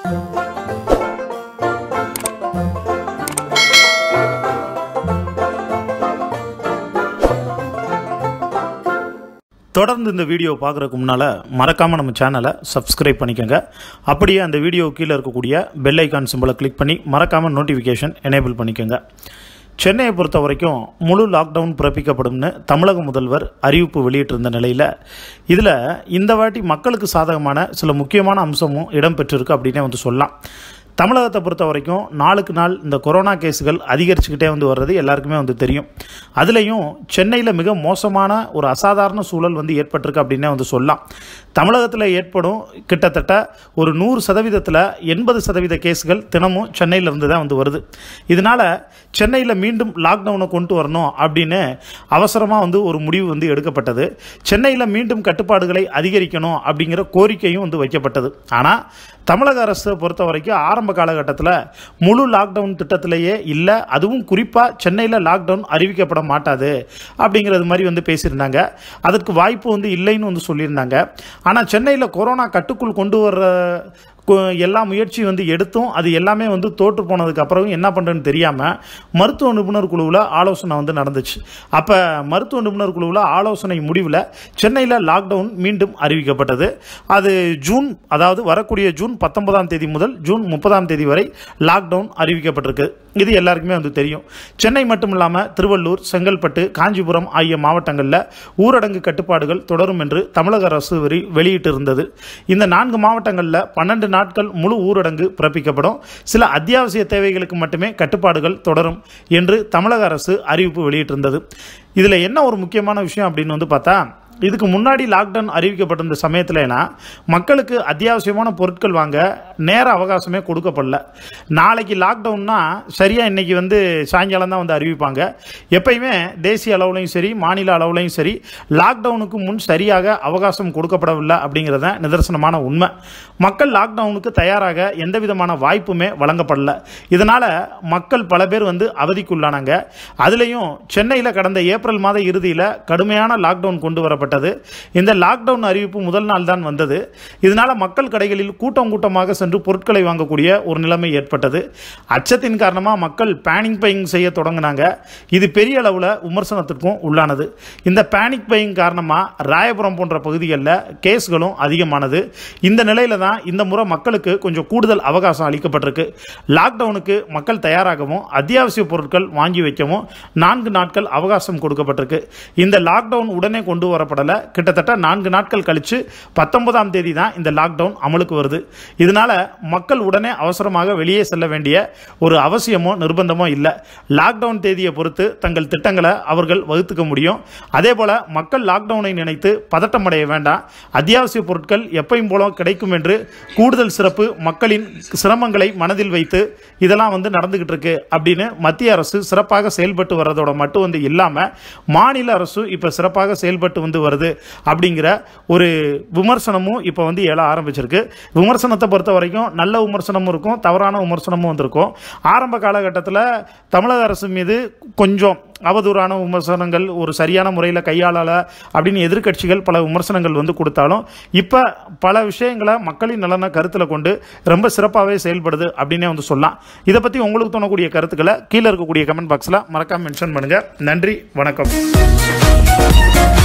தொடர்ந்து இந்த வீடியோ பார்க்குறதுக்கு முன்னால் மறக்காமல் நம்ம சேனலை சப்ஸ்கிரைப் பண்ணிக்கோங்க அப்படியே அந்த வீடியோ கீழே இருக்கக்கூடிய பெல் ஐக்கான் சிம்பிளை கிளிக் பண்ணி மறக்காமல் நோட்டிஃபிகேஷன் எனேபிள் பண்ணிக்கோங்க சென்னையை பொறுத்த வரைக்கும் முழு லாக்டவுன் பிறப்பிக்கப்படும்னு தமிழக முதல்வர் அறிவிப்பு வெளியிட்டிருந்த நிலையில் இதில் இந்த வாட்டி மக்களுக்கு சாதகமான சில முக்கியமான அம்சமும் இடம்பெற்றிருக்கு அப்படின்னே வந்து சொல்லலாம் தமிழகத்தை பொறுத்த வரைக்கும் நாளுக்கு நாள் இந்த கொரோனா கேஸுகள் அதிகரிச்சுக்கிட்டே வந்து வர்றது எல்லாருக்குமே வந்து தெரியும் அதுலேயும் சென்னையில் மிக மோசமான ஒரு அசாதாரண சூழல் வந்து ஏற்பட்டிருக்கு அப்படின்னே வந்து சொல்லலாம் தமிழகத்தில் ஏற்படும் கிட்டத்தட்ட ஒரு நூறு சதவீதத்தில் எண்பது சதவீத கேஸுகள் தினமும் சென்னையிலிருந்து தான் வந்து வருது இதனால் சென்னையில் மீண்டும் லாக்டவுனை கொண்டு வரணும் அப்படின்னு அவசரமாக வந்து ஒரு முடிவு வந்து எடுக்கப்பட்டது சென்னையில் மீண்டும் கட்டுப்பாடுகளை அதிகரிக்கணும் அப்படிங்கிற கோரிக்கையும் வந்து வைக்கப்பட்டது ஆனால் தமிழக அரசை பொறுத்த வரைக்கும் ஆரம்ப காலகட்டத்தில் முழு லாக்டவுன் திட்டத்திலேயே இல்லை அதுவும் குறிப்பாக சென்னையில் லாக்டவுன் அறிவிக்கப்பட மாட்டாது அப்படிங்கிறது மாதிரி வந்து பேசியிருந்தாங்க அதற்கு வாய்ப்பு வந்து இல்லைன்னு வந்து சொல்லியிருந்தாங்க ஆனால் சென்னையில் கொரோனா கட்டுக்குள் கொண்டு வர்ற கொ- எல்லா முயற்சி வந்து எடுத்தும் அது எல்லாமே வந்து தோற்று போனதுக்கு அப்புறம் என்ன பண்ணுறதுன்னு தெரியாமல் மருத்துவ நிபுணர் குழுவில் ஆலோசனை வந்து நடந்துச்சு அப்போ மருத்துவ நிபுணர் குழுவில் ஆலோசனை முடிவில் சென்னையில் லாக்டவுன் மீண்டும் அறிவிக்கப்பட்டது அது ஜூன் அதாவது வரக்கூடிய ஜூன் பத்தொன்பதாம் தேதி முதல் ஜூன் முப்பதாம் தேதி வரை லாக்டவுன் அறிவிக்கப்பட்டிருக்கு இது எல்லாருக்குமே வந்து தெரியும் சென்னை மட்டும் இல்லாமல் திருவள்ளூர் செங்கல்பட்டு காஞ்சிபுரம் ஆகிய மாவட்டங்களில் ஊரடங்கு கட்டுப்பாடுகள் தொடரும் என்று தமிழக அரசு வெளி- வெளியிட்டிருந்தது இந்த நான்கு மாவட்டங்களில் பன்னெண்டு நாட்கள் முழு ஊரடங்கு பிறப்பிக்கப்படும் சில அத்தியாவசிய தேவைகளுக்கு மட்டுமே கட்டுப்பாடுகள் தொடரும் என்று தமிழக அரசு அறிவிப்பு வெளியிட்டிருந்தது இதில் என்ன ஒரு முக்கியமான விஷயம் அப்படின்னு வந்து பார்த்தா இதுக்கு முன்னாடி லாக்டவுன் அறிவிக்கப்பட்டிருந்த சமயத்துலனா மக்களுக்கு அத்தியாவசியமான பொருட்கள் வாங்க நேர அவகாசமே கொடுக்கப்படல நாளைக்கு லாக்டவுன்னா சரியாக இன்னைக்கு வந்து சாயங்காலம் தான் வந்து அறிவிப்பாங்க எப்பயுமே தேசிய அளவுலையும் சரி மாநில அளவுலையும் சரி லாக்டவுனுக்கு முன் சரியாக அவகாசம் கொடுக்கப்படவில்லை அப்படிங்கிறத நிதர்சனமான உண்மை மக்கள் லாக்டவுனுக்கு தயாராக எந்த விதமான வாய்ப்புமே வழங்கப்படல இதனால் மக்கள் பல பேர் வந்து அவதிக்குள்ளானாங்க அதுலேயும் சென்னையில் கடந்த ஏப்ரல் மாத இறுதியில் கடுமையான லாக்டவுன் கொண்டு வரப்பட்டது இந்த லாக்டவுன் அறிவிப்பு முதல் நாள் தான் வந்தது இதனால் மக்கள் கடைகளில் கூட்டம் கூட்டமாக சென்று பொருட்களை வாங்கக்கூடிய ஒரு நிலைமை ஏற்பட்டது அச்சத்தின் காரணமாக மக்கள் பேனிக் பையிங் செய்ய தொடங்கினாங்க இது பெரிய அளவில் விமர்சனத்திற்கும் உள்ளானது இந்த பேனிக் பையிங் காரணமாக ராயபுரம் போன்ற பகுதிகளில் கேஸ்களும் அதிகமானது இந்த நிலையில தான் இந்த முறை மக்களுக்கு கொஞ்சம் கூடுதல் அவகாசம் அளிக்கப்பட்டிருக்கு லாக்டவுனுக்கு மக்கள் தயாராகவும் அத்தியாவசிய பொருட்கள் வாங்கி வைக்கவும் நான்கு நாட்கள் அவகாசம் கொடுக்கப்பட்டிருக்கு இந்த லாக்டவுன் உடனே கொண்டு வரப்படலை கிட்டத்தட்ட நான்கு நாட்கள் கழிச்சு பத்தொன்பதாம் தேதி தான் இந்த லாக்டவுன் அமலுக்கு வருது இதனால மக்கள் உடனே அவசரமாக வெளியே செல்ல வேண்டிய ஒரு அவசியமோ நிர்பந்தமோ இல்லை லாக்டவுன் தேதியை பொறுத்து தங்கள் திட்டங்களை அவர்கள் வகுத்துக்க முடியும் அதே போல மக்கள் லாக்டவுனை நினைத்து பதட்டமடைய வேண்டாம் அத்தியாவசிய பொருட்கள் எப்பயும் போல கிடைக்கும் என்று கூடுதல் சிறப்பு மக்களின் சிரமங்களை மனதில் வைத்து இதெல்லாம் வந்து நடந்துகிட்டு இருக்கு அப்படின்னு மத்திய அரசு சிறப்பாக செயல்பட்டு வர்றதோட மட்டும் வந்து இல்லாம மாநில அரசு இப்ப சிறப்பாக செயல்பட்டு வந்து வருது அப்படிங்கிற ஒரு விமர்சனமும் இப்போ வந்து எழ ஆரம்பிச்சிருக்கு விமர்சனத்தை பொறுத்த வரைக்கும் நல்ல விமர்சனமும் இருக்கும் தவறான விமர்சனமும் வந்திருக்கும் ஆரம்ப காலகட்டத்தில் தமிழக அரசு மீது கொஞ்சம் அவதூறான விமர்சனங்கள் ஒரு சரியான முறையில் கையாளலை அப்படின்னு எதிர்க்கட்சிகள் பல விமர்சனங்கள் வந்து கொடுத்தாலும் இப்போ பல விஷயங்களை மக்களின் நலனை கருத்தில் கொண்டு ரொம்ப சிறப்பாகவே செயல்படுது அப்படின்னே வந்து சொல்லலாம் இதை பற்றி உங்களுக்கு தோணக்கூடிய கருத்துக்களை கீழே இருக்கக்கூடிய கமெண்ட் பாக்ஸில் மறக்காம மென்ஷன் பண்ணுங்கள் நன்றி வணக்கம்